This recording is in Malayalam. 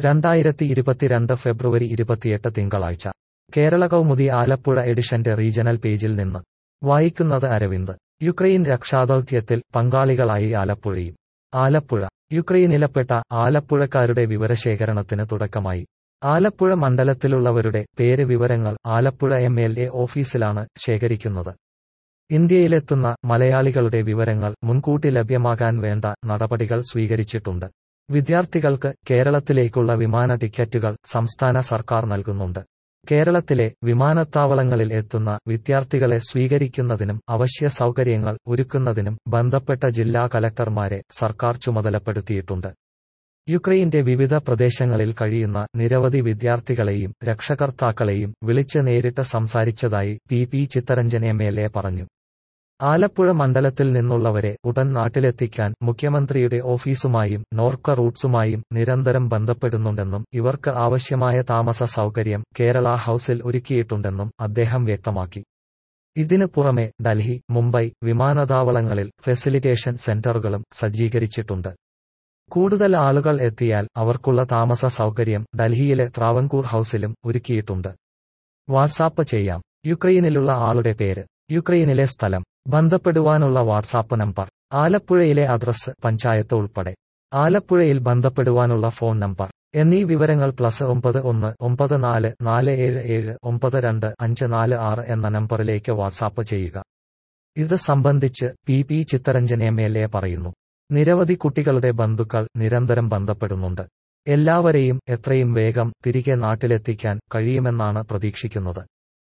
രണ്ടായിരത്തി ഇരുപത്തിരണ്ട് ഫെബ്രുവരി ഇരുപത്തിയെട്ട് തിങ്കളാഴ്ച കേരള കൗമുദി ആലപ്പുഴ എഡിഷന്റെ റീജണൽ പേജിൽ നിന്ന് വായിക്കുന്നത് അരവിന്ദ് യുക്രൈൻ രക്ഷാദൗത്യത്തിൽ പങ്കാളികളായി ആലപ്പുഴയും ആലപ്പുഴ യുക്രൈനിലപ്പെട്ട ആലപ്പുഴക്കാരുടെ വിവരശേഖരണത്തിന് തുടക്കമായി ആലപ്പുഴ മണ്ഡലത്തിലുള്ളവരുടെ പേര് വിവരങ്ങൾ ആലപ്പുഴ എം എൽ എ ഓഫീസിലാണ് ശേഖരിക്കുന്നത് ഇന്ത്യയിലെത്തുന്ന മലയാളികളുടെ വിവരങ്ങൾ മുൻകൂട്ടി ലഭ്യമാകാൻ വേണ്ട നടപടികൾ സ്വീകരിച്ചിട്ടുണ്ട് വിദ്യാർത്ഥികൾക്ക് കേരളത്തിലേക്കുള്ള വിമാന ടിക്കറ്റുകൾ സംസ്ഥാന സർക്കാർ നൽകുന്നുണ്ട് കേരളത്തിലെ വിമാനത്താവളങ്ങളിൽ എത്തുന്ന വിദ്യാർത്ഥികളെ സ്വീകരിക്കുന്നതിനും അവശ്യ സൗകര്യങ്ങൾ ഒരുക്കുന്നതിനും ബന്ധപ്പെട്ട ജില്ലാ കലക്ടർമാരെ സർക്കാർ ചുമതലപ്പെടുത്തിയിട്ടുണ്ട് യുക്രൈന്റെ വിവിധ പ്രദേശങ്ങളിൽ കഴിയുന്ന നിരവധി വിദ്യാർത്ഥികളെയും രക്ഷകർത്താക്കളെയും വിളിച്ച് നേരിട്ട് സംസാരിച്ചതായി P P Chittaranjan M L A പറഞ്ഞു ആലപ്പുഴ മണ്ഡലത്തിൽ നിന്നുള്ളവരെ ഉടൻ നാട്ടിലെത്തിക്കാൻ മുഖ്യമന്ത്രിയുടെ ഓഫീസുമായും നോർക്ക റൂട്ട്സുമായും നിരന്തരം ബന്ധപ്പെടുന്നുണ്ടെന്നും ഇവർക്ക് ആവശ്യമായ താമസ സൗകര്യം കേരള ഹൌസിൽ ഒരുക്കിയിട്ടുണ്ടെന്നും അദ്ദേഹം വ്യക്തമാക്കി ഇതിനു പുറമെ ഡൽഹി മുംബൈ വിമാനത്താവളങ്ങളിൽ ഫെസിലിറ്റേഷൻ സെന്ററുകളും സജ്ജീകരിച്ചിട്ടുണ്ട് കൂടുതൽ ആളുകൾ എത്തിയാൽ അവർക്കുള്ള താമസ സൗകര്യം ഡൽഹിയിലെ ട്രാവൻകൂർ ഹൌസിലും ഒരുക്കിയിട്ടുണ്ട് വാട്സാപ്പ് ചെയ്യാം യുക്രൈനിലുള്ള ആളുടെ പേര് യുക്രൈനിലെ സ്ഥലം ബന്ധപ്പെടുവാനുള്ള വാട്സാപ്പ് നമ്പർ ആലപ്പുഴയിലെ അഡ്രസ് പഞ്ചായത്ത് ഉൾപ്പെടെ ആലപ്പുഴയിൽ ബന്ധപ്പെടുവാനുള്ള ഫോൺ നമ്പർ എന്നീ വിവരങ്ങൾ പ്ലസ് ഒമ്പത് ഒന്ന് ഒമ്പത് നാല് നാല് ഏഴ് ഏഴ് ഒമ്പത് രണ്ട് അഞ്ച് നാല് ആറ് എന്ന നമ്പറിലേക്ക് വാട്സാപ്പ് ചെയ്യുക ഇത് സംബന്ധിച്ച് P P Chittaranjan M L A പറയുന്നു നിരവധി കുട്ടികളുടെ ബന്ധുക്കൾ നിരന്തരം ബന്ധപ്പെടുന്നുണ്ട് എല്ലാവരെയും എത്രയും വേഗം തിരികെ നാട്ടിലെത്തിക്കാൻ കഴിയുമെന്നാണ് പ്രതീക്ഷിക്കുന്നത്